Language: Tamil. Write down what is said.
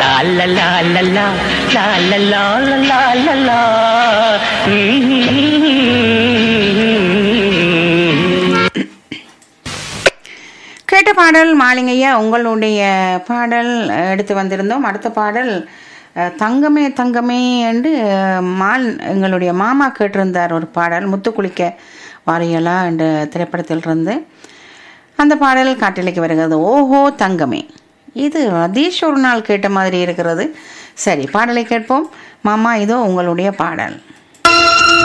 லா லா லா லா லா லா லா லா லா லா லா கேட்ட பாடல் மாலிங்கையா உங்களுடைய பாடல் அஹ், எடுத்து வந்திருந்தோம் அடுத்த பாடல் அஹ், தங்கமே தங்கமே என்று அஹ், மால் எங்களுடைய மாமா கேட்டிருந்தார் ஒரு பாடல் முத்து குளிக்க வாரியலா என்ற திரைப்படத்தில் இருந்து அந்த பாடல் காட்டிலைக்கு வருகிறது ஓஹோ தங்கமே இது ரதீஷ் ஒரு நாள் கேட்ட மாதிரி இருக்கிறது சரி பாடலை கேட்போம் மாமா இதோ உங்களுடைய பாடல்